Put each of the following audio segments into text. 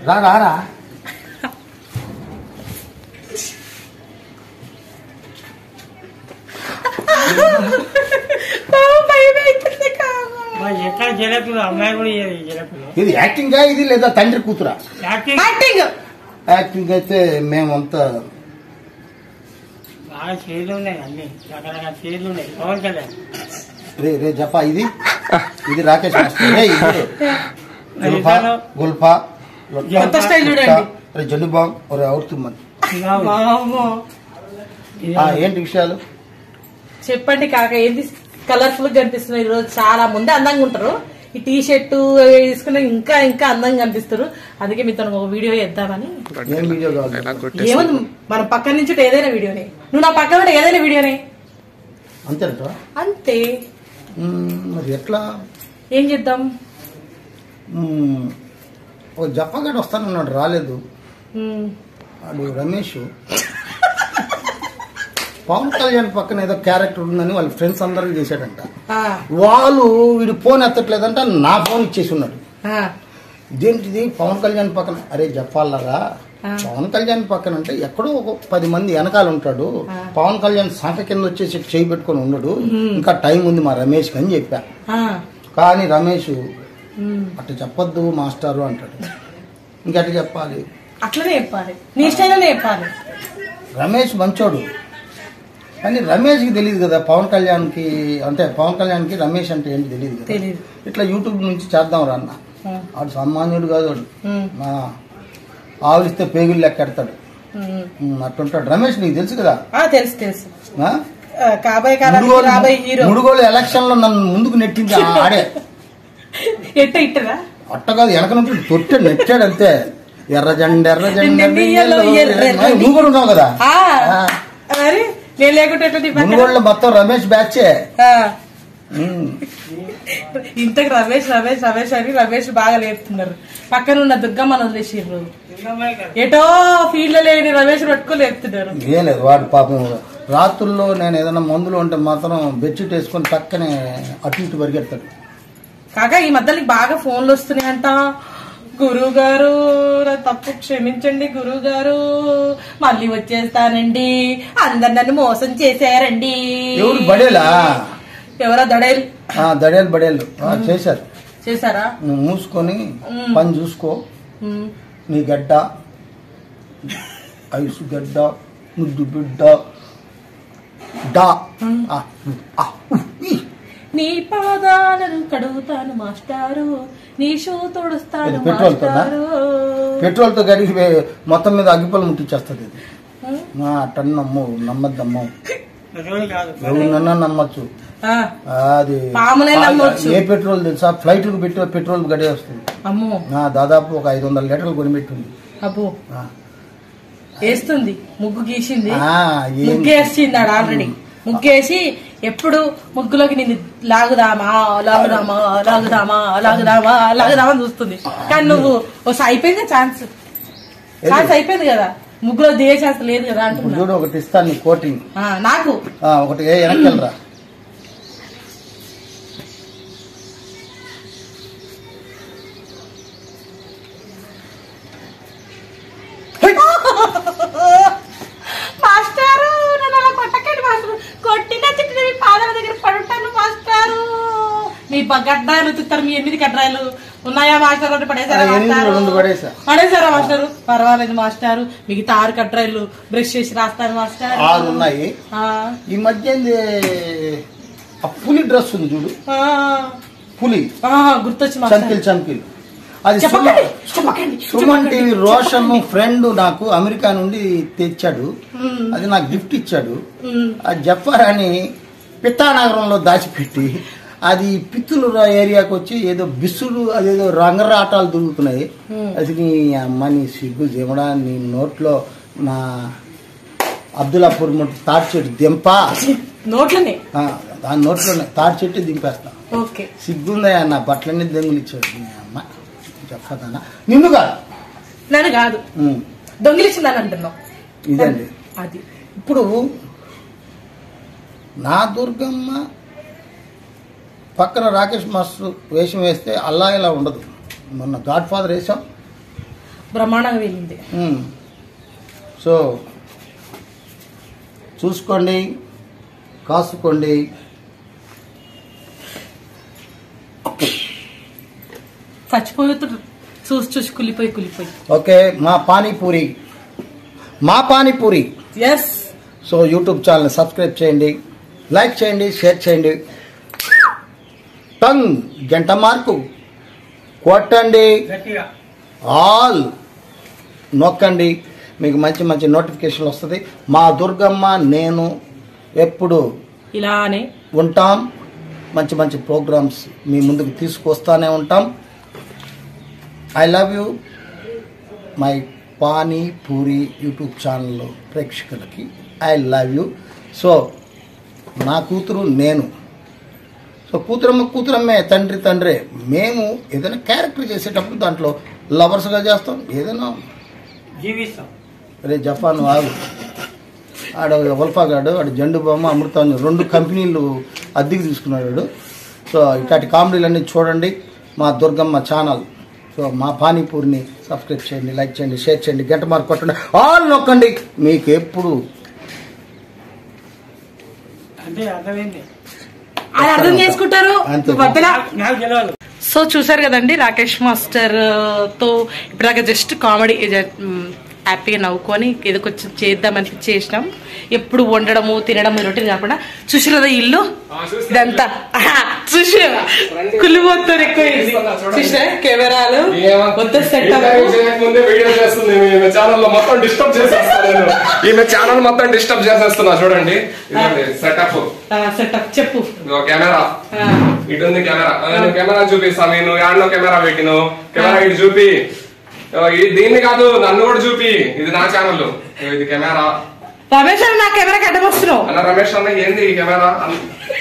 రా రారా మరి ఎక్కడ జలకులు అమ్మాయి కూడా ఇయ్యదు ఈ జలకులు ఇది యాక్టింగ్ ఇది లేదా తండ్రి కూతురా యాక్టింగ్ యాక్టింగ్ యాక్టింగ్ అయితే మేమంతా బాగా చేతులు ఉన్నాయి అన్ని రకరకాల చేతులు ఉన్నాయి పవన్ కళ్యాణ్ రే రే జపా ఇది ఇది రాకేష్ మాస్టర్ రే ఇది గుల్ఫా గుల్ఫా కొత్త స్టైల్ చూడండి. రే జండు బాంగ్ ఒరే అవుతుంది ఇదిగో. వామ్మో. ఇది ఆ, ఏంటి విషయాలు చెప్పండి కాక ఏంది కలర్ఫుల్ గా కనిపిస్తున్నారు ఈరోజు చాలా ముందే అందంగా ఉంటారు ఈ టీ షర్ట్ వేసుకుని ఇంకా ఇంకా అందంగా కనిపిస్తారు అందుకే మీతో ఒక వీడియో చేద్దామని ఏం వీడియో కావాలి ఏముంది మన పక్కన నుంచి ఉంటే ఏదైనా వీడియోనే నువ్వు నా పక్కన ఉంటే ఏదైనా వీడియోనే అంతేనట అంతే మరి ఎట్లా ఏం చేద్దాం మ్మ్. ఓ జప్పగాడు వస్తానన్నాడు రాలేదు ఉమ్, వాడు రమేష్ పవన్ కళ్యాణ్ పక్కన ఏదో క్యారెక్టర్ ఉందని వాళ్ళ ఫ్రెండ్స్ అందరికి చేశాడంట ఆ, వాళ్ళు వీడు ఫోన్ ఎత్తట్లేదంట నా ఫోన్ ఇచ్చేసి ఉన్నాడు ఆ, ఇదేంటిది పవన్ కళ్యాణ్ పక్కన అరే చెప్పాలరా ఆ. పవన్ కళ్యాణ్ పక్కన అంటే ఎక్కడో ఒక పది మంది వెనకాల ఉంటాడు ఆ. పవన్ కళ్యాణ్ సంఖ కింద వచ్చేసి చేయి పెట్టుకొని ఉండడు ఇంకా టైం ఉంది మా రమేష్ అని చెప్పా ఆ, కానీ రమేష్ ఉమ్. అట్లా చెప్పొద్దు మాస్టారు అంటాడు ఇంకట్ట చెప్పాలి అట్లనే చెప్పాలి నీ స్టైల్లోనే చెప్పాలి రమేష్ మంచోడు కానీ రమేష్కి తెలియదు కదా పవన్ కళ్యాణ్కి అంటే పవన్ కళ్యాణ్కి రమేష్ అంటే ఏంటి తెలియదు కదా తెలీదు ఇట్లా యూట్యూబ్ నుంచి చేద్దాం రా అన్న ఆ, వాడు సామాన్యుడు కాదు వాడు ఉమ్, ఆ, ఆవులిస్తే పేగులు లెక్కెడతాడు ఉమ్. ఉమ్, అట్లుంటాడు రమేష్ నీకు తెలుసు కదా ఆ, తెలుసు తెలుసు ఆ? ఆ, కాబోయే కాలానికి ముడుగోలు రాబోయే హీరో ముడుగోలు ఎలక్షన్ లో నన్ను ముందుకు నెట్టింది ఆ ఆడే ఎట్ట ఇట్టరా అట్ట కాదు వెనక నుంచి తొట్టాడు నెట్టాడు అంతే ఎర్ర జెండ ఎర్ర జెండ నియ్యలో ఎర్ర జెండ. నువ్వు కూడా ఉన్నావు కదా ఆ, ఆ. మరి నేను లేకుంటే ఎట్లా నీ పక్కన? మునుగోళ్ళలో మొత్తం రమేష్ బ్యాచే ఆ, ఉమ్. ఇంతకు రమేష్ రమేష్ రమేష్ అని రమేష్ బాగా లేపుతున్నారు పక్కన ఉన్న దుర్గమ్మని వదిలేసిర్రు దుర్గమ్మాయి కదా. ఎటో ఫీల్డ్ లో లేని రమేష్ పట్టుకొని లేపుతున్నారు ఏం లేదు వాడు పాపం రాత్రుల్లో నేను ఏదైనా మందులు ఉంటే మాత్రం బెడ్షీట్ వేసుకొని పక్కనే అటు ఇటు పరిగెడతాడు కాక ఈ మధ్య నీకు బాగా ఫోన్లు వస్తున్నాయంట గురువు గారు నా తప్పు క్షమించండి గురువు గారు మళ్ళీ వచ్చేస్తానండి అందరు నన్ను మోసం చేశారండి ఎవరు బడేలా ఎవరో దడేలు ఆ, దడేలు బడేలు ఆ, చేశారు చేశారా నువ్వు మూసుకొని ఉమ్. పని చూసుకో ఉమ్. నీ గడ్డ ఐసు గడ్డ ముద్దు బిడ్డ డా ఆ, ఆ, ఉ, ఈ. నీ పాదాలను కడుగుతాను మాస్టారు నీ షూ తొడుస్తాను ఇది పెట్రోల్ తోనా? మాస్టారు పెట్రోల్తో కడిగి వే- మొత్తం మీద అగ్గిపొలం ముట్టించేస్తుంది ఇది ఉమ్. ఆ, అట్టని నమ్ము నమ్మద్దమ్ము పెట్రోల్ కాదు ఎవరినన్నా నమ్మచ్చు ఆ, అది పామునే నమ్మొచ్చు. ఏ పెట్రోల్ తెలుసా ఫ్లైట్ కు పెట్టి పెట్రోల్ గడే వస్తుంది అమ్మో ఆ, దాదాపు ఒక ఐదు వందల లీటర్లు కొనిపెట్టింది అబ్బో ఆ. వేస్తుంది ముగ్గు గీసింది ఆ, ఏం- ముగ్గేసింది ఆడ ఆల్రెడీ ముగ్గేసి ఎప్పుడు ముగ్గులోకి నిన్ను లాగుదామా లాగుదామా లాగుదామా లాగుదామా లాగుదామా అని చూస్తుంది కానీ నువ్వు ఒకసారి అయిపోయింది ఛాన్స్ ఛాన్స్ అయిపోయింది కదా ముగ్గులో దిగే ఛాన్స్ లేదు కదా ఇప్పుడు అంటున్నా చూడు ఒకటి ఇస్తాను నీ కోటింగ్ ఆ, నాకు ఆ, ఒకటి ఏ వెనక్కి వెళ్ళరా మాస్టారు నన్ను అలా కొట్టకండి మాస్టారు కొట్టిన తిట్టిన మీ పాదాల దగ్గర పడుంటాను మాస్టారు మీ ప- గడ్డాలు తిత్తారు మీ ఎనిమిది గడ్డాలు ఉన్నాయా మాస్టర్ అంటే పడేసారా ఆ, ఎనిమిదిలో మాస్టారు? రెండు పడేసా. పడేసారా మాస్టారు పర్వాలేదు మాస్టారు మిగతా ఆరు కట్రాయిలు బ్రష్ చేసి రాస్తారు మాస్టర్ ఆరు ఉన్నాయి ఆ, ఈ మధ్య ఏంది ఆ పులి డ్రెస్ ఉంది చూడు ఆ, పులి ఆ, గుర్తొచ్చి మాస్టర్ చంకిల్ చంకిల్ అది చెప్పకండి చెప్పకండి సుమన్ టీవీ రోషన్ ఫ్రెండ్ నాకు అమెరికా నుండి తెచ్చాడు మ్మ్. అది నాకు గిఫ్ట్ ఇచ్చాడు మ్మ్. ఆ జఫర్ అని పిత్తానగరంలో దాచిపెట్టి అది పిత్తులు ఏరియాకి వచ్చి ఏదో బిస్సులు అదేదో రంగరాటాలు దొరుకుతున్నాయి అది నీ అమ్మ నీ సిగ్గు జిమడా నీ నోట్లో నా అబ్దుల్లాపూర్ ముట్టు తాటి చెట్టు దింప నోట్లనే ఆ, దాని నోట్లోనే తాటి చెట్టు దింపేస్తా ఓకే సిగ్గుందయ్యా నా బట్టలన్నీ దెంగులు ఇచ్చాడు నీ అమ్మ చెప్పదన్నా నిన్ను కాదు నన్ను కాదు ఉమ్, దొంగిలించిందని అంటున్నావు ఇదండి అది ఇప్పుడు నా దుర్గమ్మ పక్కన రాకేష్ మాస్టర్ వేషం వేస్తే అల్లా ఇలా ఉండదు మొన్న గాడ్ ఫాదర్ వేసాం బ్రహ్మాండంగా వెళ్ళింది మ్మ్. సో చూసుకోండి కాసుకోండి చచ్చిపోతుడు చూసి చూసి కులిపోయి కులిపోయి ఓకే మా పానీపూరి మా Panipuri yes so YouTube channel subscribe చేయండి లైక్ చేయండి షేర్ చేయండి టంగ్ గంట మార్కు కొట్టండి గట్టిగా ఆల్ నొక్కండి మీకు మంచి మంచి నోటిఫికేషన్ వస్తుంది మా దుర్గమ్మ నేను ఎప్పుడు ఇలానే ఉంటాం మంచి మంచి ప్రోగ్రామ్స్ మీ ముందుకు తీసుకొస్తానే ఉంటాం I love you my pani puri YouTube channel ప్రేక్షకులకి ఐ లవ్ యూ సో నా కూతురు నేను సో కూతురమ్మ కూతురమ్మే తండ్రి తండ్రే మేము ఏదైనా క్యారెక్టర్ చేసేటప్పుడు దాంట్లో లవర్స్గా చేస్తాం ఏదైనా జీవిస్తాం రే జపాన్ వాగు ఆడ వల్ఫాగాడు ఆడ జండు బొమ్మ అమృతాన్ని రెండు కంపెనీలు అద్దెకి తీసుకున్నాడు వాడు. సో ఇట్లాంటి కామెడీలన్నీ చూడండి మా దుర్గమ్మ ఛానల్ సో మా పానీపూరిని సబ్స్క్రైబ్ చేయండి లైక్ చేయండి షేర్ చేయండి గంట మార్క్ కొట్టండి ఆల్ నొక్కండి మీకు ఎప్పుడు అంటే అర్థమైంది అది అర్థం చేసుకుంటారు అంతే. వద్దలా నాకు తెలియదు సో చూసారు కదండి రాకేష్ మాస్టర్ తో ఇప్పటిదాకా జస్ట్ కామెడీ హ్యాపీగా నవ్వుకొని ఏదో కొంచెం చేద్దామని చేసినాం ఎప్పుడు వండడము తినడము రొటీన్ కాకుండా చూసారు కదా ఇల్లు ఇదంతా చూసి కుళ్ళిపోతారు ఎక్కువ చూసినా కెమెరాలు మొత్తం సెటప్ ముందే వీడియో చేస్తుంది ఈమె ఛానల్ లో మొత్తం డిస్టర్బ్ చేసేస్తాను నేను ఈమె ఛానల్ మొత్తం డిస్టర్బ్ చేసేస్తున్నా చూడండి సెటప్ సెటప్ చెప్పు కెమెరా ఆ, ఇటు ఉంది కెమెరా ఆ, నేను కెమెరా చూపిస్తా నేను యాడ్లో కెమెరా పెట్టిను కెమెరా ఇటు చూపి ఆ, ఈ- దీన్ని కాదు నన్ను కూడా చూపి ఇది నా ఛానల్ ఇది కెమెరా రమేష్ అన్న నా కెమెరా కట్టం వస్తున్నావు అన్న రమేష్ అన్న ఏంది ఈ కెమెరా అన్న-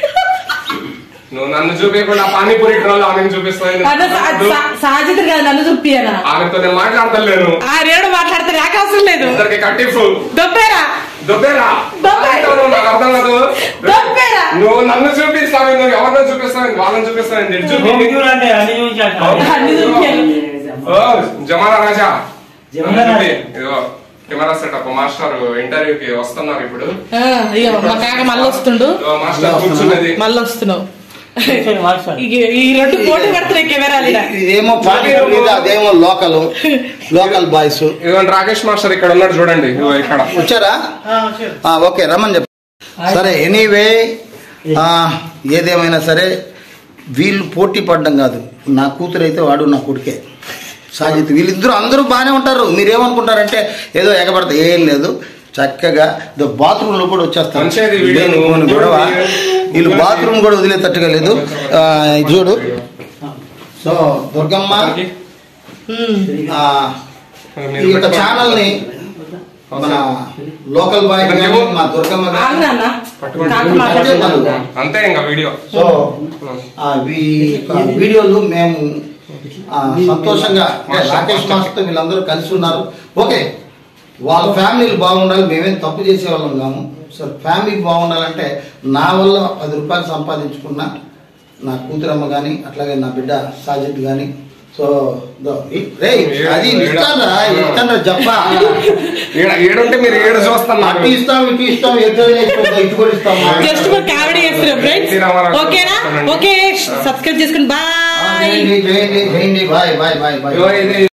నువ్వు నన్ను చూపించకుండా పానీపూరి ట్రోల్ ఆమెను చూపిస్తాను అన్న సాజిత కాదు నన్ను చూపియనా ఆమెతో నేను మాట్లాడతలేను ఆ రేడు మాట్లాడితే నాకు అవసరం లేదు ఇద్దరికి కట్టిఫు దొబ్బేరా దొబ్బేరా దొబ్బే. అంటావు నాకు అర్థం కాదు దొబ్బేరా. నువ్వు నన్ను చూపిస్తావు నువ్వు ఎవరినో చూపిస్తావు వాళ్ళని చూపిస్తావు నేను చూపి భూమికుడు అంటే అన్ని చూపించాలి అన్ని చూపియాలి ఓ జమానా రాజా జమానా చూపి. ఇదిగో కెమెరా సెటప్ మాస్టర్ ఇంటర్వ్యూకి వస్తున్నారు ఇప్పుడు ఆ, ఇగో మా కాక మళ్ళీ వస్తుండు ఇదిగో మాస్టర్ కూర్చున్నది మళ్ళీ వస్తున్నావు వాట్సాప్ ఇగ ఈ రెండు పోటీ పడుతున్నాయి కెమెరాలు ఈడ. ఇదేమో పానీపూరి అదేమో లోకల్ లోకల్ బాయ్స్ ఇదిగోండి రాకేష్ మాస్టర్ ఇక్కడ ఉన్నాడు చూడండి ఇదిగో ఇక్కడ వచ్చారా ఆ, ఓకే రమ్మని చెప్పు సరే ఎనీవే ఏదేమైనా సరే వీళ్ళు పోటీ పడడం కాదు నా కూతురు అయితే వాడు నా కొడుకే సాజిత్ వీళ్ళిద్దరూ అందరూ బాగానే ఉంటారు మీరేమనుకుంటారంటే ఏదో ఎగబడతా ఏం లేదు చక్కగా ఇదో బాత్రూంలో కూడా వచ్చేస్తారు మంచిది వీడియో ఇదేం పోని గొడవ వీళ్ళు బాత్రూమ్ కూడా వదిలేటట్టుగా లేదు ఆ, ఇది చూడు సో దుర్గమ్మ ఉమ్. ఆ, ఈ యొక్క ఛానల్ ని మన లోకల్ బాయ్ కానీ మా దుర్గమ్మ ఆగు గాని నాన్న. పట్టుకోండి. కాకు మాట్లాడుతున్నాడు. అంతే ఇంకా వీడియో సో ఆ వీ- ఆ వీడియోలు మేము ఆ, సంతోషంగా అంటే రాకేష్ మాస్టర్ వీళ్ళందరూ కలిసి ఉన్నారు ఓకే వాళ్ళ ఫ్యామిలీలు బాగుండాలి మేమేం తప్పు చేసే వాళ్ళం కాము సో ఫ్యామిలీ బాగుండాలంటే నా వల్ల పది రూపాయలు సంపాదించుకున్న నా కూతురమ్మ కానీ అట్లాగే నా బిడ్డ సాజిద్ కానీ సో దో, ఈ- రేయ్, అది ఇస్తానరా ఇస్తానరా చెప్పా ఈడ ఈడుంటే మీరు ఏడు చూస్తాను అటు ఇస్తాం ఇటు ఇస్తాం ఎటు ఇటు కూడా ఇస్తాం జస్ట్ మరి కామెడీ చేస్తున్నాం ఫ్రెండ్స్ ఓకేనా ఓకే సబ్స్క్రైబ్ చేసుకుని బాయ్ చేయండి చేయండి చేయండి బాయ్ బాయ్ బాయ్ బాయ్ ఇదిగో ఇది